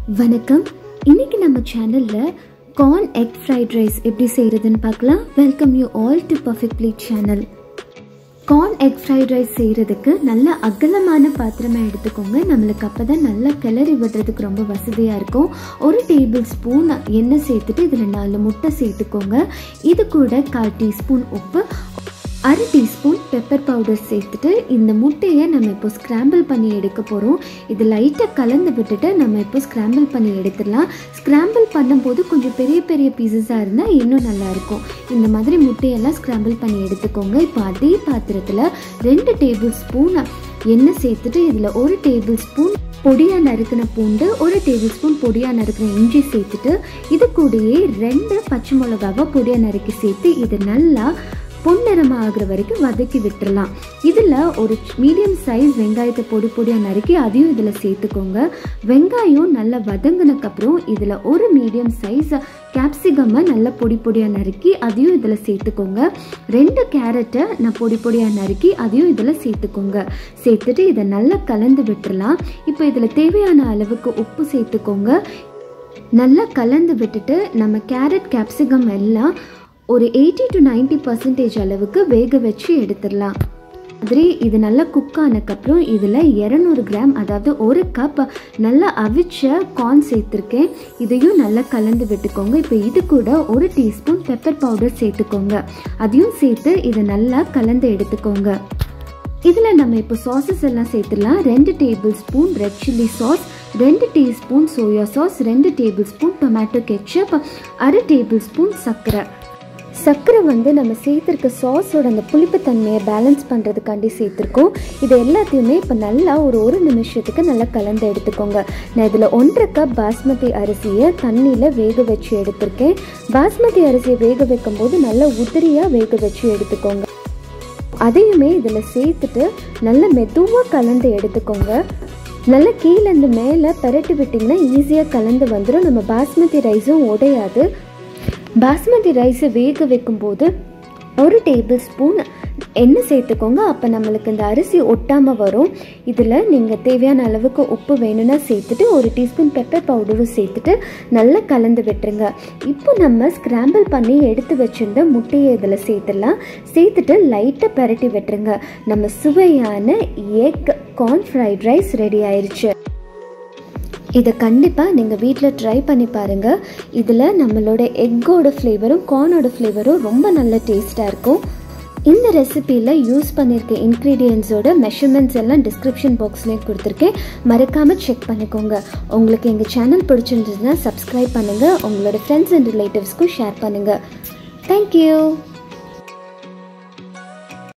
வணக்கம் இன்னைக்கு நம்ம சேனலில் கார்ன் எக் ஃப்ரைட் ரைஸ் எப்படி செய்கிறதுன்னு பார்க்கலாம் welcome you all to perfect plate channel corn egg fried rice செய்கிறதுக்கு நல்ல அகலமான பாத்திரமாக எடுத்துக்கோங்க நம்மளுக்கு அப்போ தான் நல்லா கிளறி விடுறதுக்கு ரொம்ப வசதியாக இருக்கும் ஒரு டேபிள் ஸ்பூன் எண்ணெய் சேர்த்துட்டு இதில் நாலு முட்டை சேர்த்துக்கோங்க இது கூட கால் டீஸ்பூன் உப்பு அரை டீஸ்பூன் பெப்பர் பவுடர் சேர்த்துட்டு இந்த முட்டையை நம்ம இப்போ ஸ்க்ராம்பிள் பண்ணி எடுக்க போகிறோம் இது லைட்டாக கலந்து விட்டுட்டு நம்ம இப்போ ஸ்க்ராம்பிள் பண்ணி எடுத்துடலாம் ஸ்க்ராம்பிள் பண்ணும்போது கொஞ்சம் பெரிய பெரிய பீசஸாக இருந்தால் இன்னும் நல்லாயிருக்கும் இந்த மாதிரி முட்டையெல்லாம் ஸ்க்ராம்பிள் பண்ணி எடுத்துக்கோங்க இப்போ அதே பாத்திரத்தில் ரெண்டு டேபிள் ஸ்பூன் எண்ணெய் சேர்த்துட்டு இதில் ஒரு டேபிள் ஸ்பூன் பொடியாக நறுக்கின பூண்டு ஒரு டேபிள் ஸ்பூன் பொடியாக நறுக்கின இஞ்சி சேர்த்துட்டு இது கூடயே ரெண்டு பச்சை மிளகாவை பொடியாக நறுக்கி சேர்த்து இது நல்லா பொன்னிறமாக ஆகுற வரைக்கும் வதக்கி விட்டுறலாம் இதில் ஒரு மீடியம் சைஸ் வெங்காயத்தை பொடி பொடியாக நறுக்கி அதையும் இதில் சேர்த்துக்கோங்க வெங்காயம் நல்லா வதங்கினக்கப்புறம் இதில் ஒரு மீடியம் சைஸ் கேப்சிகம்மை நல்லா பொடி பொடியாக நறுக்கி அதையும் இதில் சேர்த்துக்கோங்க ரெண்டு கேரட்டை நான் பொடி பொடியாக நறுக்கி அதையும் இதில் சேர்த்துக்கோங்க சேர்த்துட்டு இதை நல்லா கலந்து விட்டுறலாம் இப்போ இதில் தேவையான அளவுக்கு உப்பு சேர்த்துக்கோங்க நல்லா கலந்து விட்டுட்டு நம்ம கேரட் கேப்சிகம் எல்லாம் ஒரு எயிட்டி டு நைன்டி பர்சன்டேஜ் அளவுக்கு வேக வச்சு எடுத்துடலாம் மாதிரி இது நல்லா குக் ஆனதுக்கப்புறம் இதில் இரநூறு கிராம் அதாவது ஒரு கப் நல்லா அவிச்ச கார்ன் சேர்த்துருக்கேன் இதையும் நல்லா கலந்து விட்டுக்கோங்க இப்போ இது கூட ஒரு டீஸ்பூன் பெப்பர் பவுடர் சேர்த்துக்கோங்க அதையும் சேர்த்து இதை நல்லா கலந்து எடுத்துக்கோங்க இதில் நம்ம இப்போ சாசஸ் எல்லாம் சேர்த்துடலாம் ரெண்டு tablespoon red chilli sauce ரெண்டு டீஸ்பூன் சோயா சாஸ் ரெண்டு டேபிள் ஸ்பூன் டொமேட்டோ கெச்சப் அரை டேபிள் ஸ்பூன் சர்க்கரை சர்க்கரை வந்து நம்ம சேர்த்துருக்க சாஸோட அந்த புளிப்பு தன்மையை பேலன்ஸ் பண்ணுறதுக்காண்டி சேர்த்துருக்கோம் இது எல்லாத்தையுமே இப்போ நல்லா ஒரு ஒரு நிமிஷத்துக்கு நல்லா கலந்து எடுத்துக்கோங்க நான் இதில் ஒன்றரை கப் பாஸ்மதி அரிசியை தண்ணியில் வேக வச்சு எடுத்திருக்கேன் பாஸ்மதி அரிசியை வேக வைக்கும்போது நல்லா உதிரியாக வேக வச்சு எடுத்துக்கோங்க அதையுமே இதில் சேர்த்துட்டு நல்லா மெதுவாக கலந்து எடுத்துக்கோங்க நல்லா கீழேருந்து மேலே பரட்டி விட்டிங்கன்னா ஈஸியாக கலந்து வந்துடும் நம்ம பாஸ்மதி ரைஸும் உடையாது பாஸ்மதி ரைஸை வேக வைக்கும்போது ஒரு டேபிள் ஸ்பூன் எண்ணெய் சேர்த்துக்கோங்க அப்போ நம்மளுக்கு இந்த அரிசி ஒட்டாமல் வரும் இதில் நீங்கள் தேவையான அளவுக்கு உப்பு வேணும்னா சேர்த்துட்டு ஒரு டீஸ்பூன் பெப்பர் பவுடரும் சேர்த்துட்டு நல்லா கலந்து விட்டுருங்க இப்போ நம்ம ஸ்க்ராம்பிள் பண்ணி எடுத்து வச்சுருந்த முட்டையை இதில் சேர்த்துடலாம் சேர்த்துட்டு லைட்டாக பரட்டி விட்டுருங்க நம்ம சுவையான egg corn fried rice ready ஆயிடுச்சு இதை கண்டிப்பாக நீங்கள் வீட்டில் ட்ரை பண்ணி பாருங்கள் இதில் நம்மளோட எக்கோட ஃப்ளேவரும் கார்னோட ஃப்ளேவரும் ரொம்ப நல்ல டேஸ்ட்டாக இருக்கும் இந்த ரெசிப்பியில் யூஸ் பண்ணியிருக்க இன்க்ரீடியன்ஸோட மெஷர்மெண்ட்ஸ் எல்லாம் டிஸ்கிரிப்ஷன் பாக்ஸ்லேயும் கொடுத்துருக்கேன் மறக்காமல் செக் பண்ணிக்கோங்க உங்களுக்கு எங்கள் சேனல் பிடிச்சிருந்ததுன்னா சப்ஸ்கிரைப் பண்ணுங்கள் உங்களோட ஃப்ரெண்ட்ஸ் அண்ட் ரிலேட்டிவ்ஸ்க்கும் ஷேர் பண்ணுங்கள் தேங்க்யூ